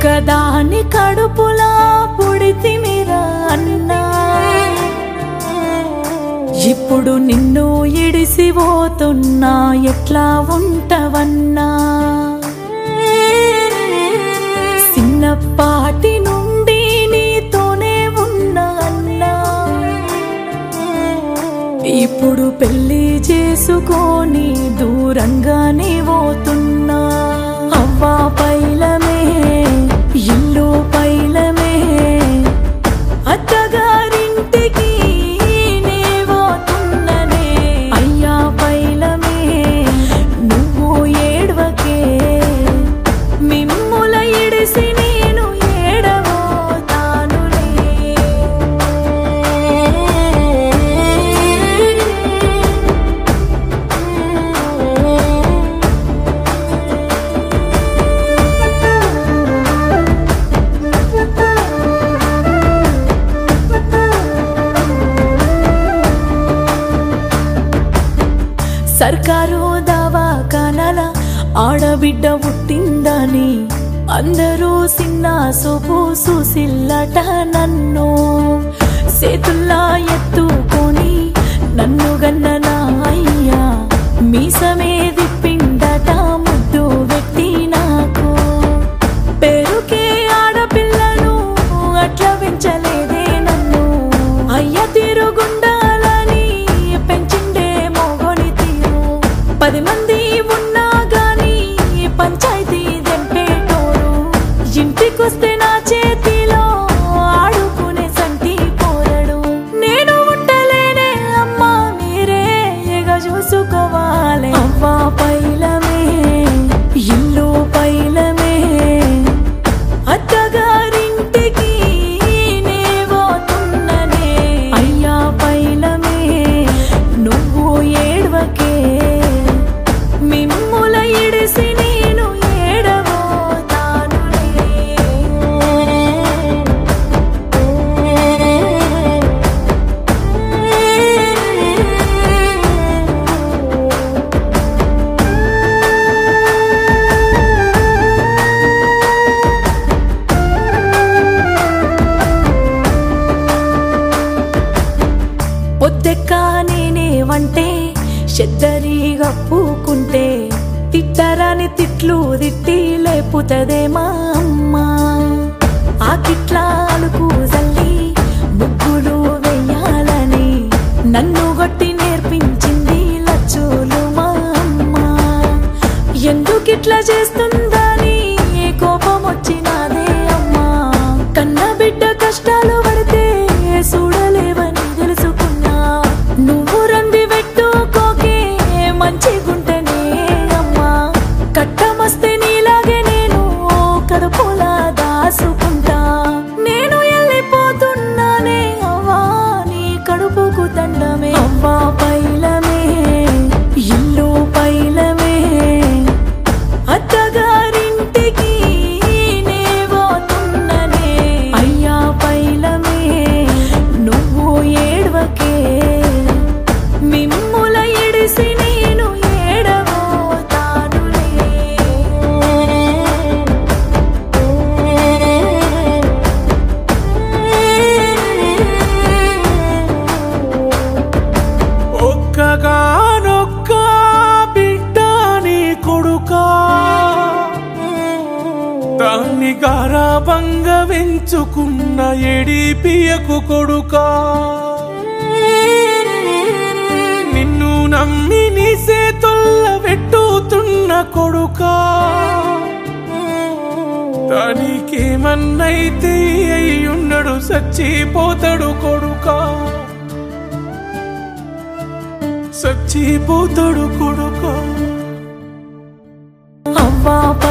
ఒక్కదాని కడుపులా పుడితిమిరా అన్నా ఇప్పుడు నిన్ను ఇడిసిపోతున్నా ఎట్లా ఉంటవన్నా చిన్నపాటి నుండి నీతోనే ఉన్నా అన్నా ఇప్పుడు పెళ్లి చేసుకొని దూరంగానే పోతున్నా అవ్వా పైలమే ఇల్లు పైలమే అత్తగారింటికి నే పోతున్ననే అయ్యా పైలమే నువ్వు ఏడవకే మిమ్ముల ఇడిసి నేను ఏడవోతానులే సర్కారు దవాఖానల ఆడబిడ్డ పుట్టిందని అందరూ సిన్న సోపు సుసిల్లట నన్ను చేతుల్లా ఎత్తుకొని నన్ను గన్న నా అయ్యా మీసమే దిప్పిండట ముద్దు పెట్టి నాకు పేరుకే ఆడపిల్లను అట్లా పెంచలేదే నన్ను అయ్య తిరుగుండాలని పెంచిండే మోగోని తీరు పది మంది ఉన్నా గాని పంచాయతీ దెంపేటోరు ఇంటికొస్తే నా చేతిలో ఆడుకునే సంటి పోరడు నేను ఉండలేనే అమ్మా మీరే ఎగ చూసుకోవాలి అవ్వా పైలమే ఇల్లు పైలమే అత్తగారింటికి నే పోతున్ననే అయ్యా పైలమే నువ్వు ఏడవకే మిమ్ముల ఇడిసి నేను ఏడవోతానులే పొద్దెక్క నేనే వంటే చెద్దరి గప్పుకుంటే తిట్టరాని తిట్లు తిట్టి లేపుతదే మా అమ్మ ఆ కిట్లాలకు జల్లి ముగ్గులు వెయ్యాలని నన్ను గట్టి నేర్పించింది లచ్చులు మా అమ్మ ఎందుకిట్లా చేస్తుందని కోపం వచ్చినాదే అమ్మా కన్న బిడ్డ కష్టాలు పడితే చూడలేవని తెలుసుకున్నా నువ్వు రంది పెట్టుకోకే మంచిగుంటనే అమ్మా కట్టమస్తే నీలాగే నేను కడుపులా దాసుకుంటా నేను వెళ్ళిపోతున్నానే అవ్వా నీ కడుపుకు దండమే అవ్వా పైలమే ఇల్లు పైలమే అత్తగారింటికి నే పోతున్ననే అయ్యా పైలమే నువ్వు ఏడవకే మిమ్ముల ఇడిసి నేను ఏడవోతానులే ఒక్కగానొక్క బిడ్డ నీ కొడుకా దాన్ని గారాబంగ వెంచుకున్న ఎడిపియకు కొడుకా నిన్ను నమ్మి నీ సేతుల్ల పెట్టుతున్న కొడుకా దానికేమన్నైతే అయ్యున్నడు చచ్చిపోతాడు కొడుకా చచ్చిపోతాడు కొడుకా అవ్వా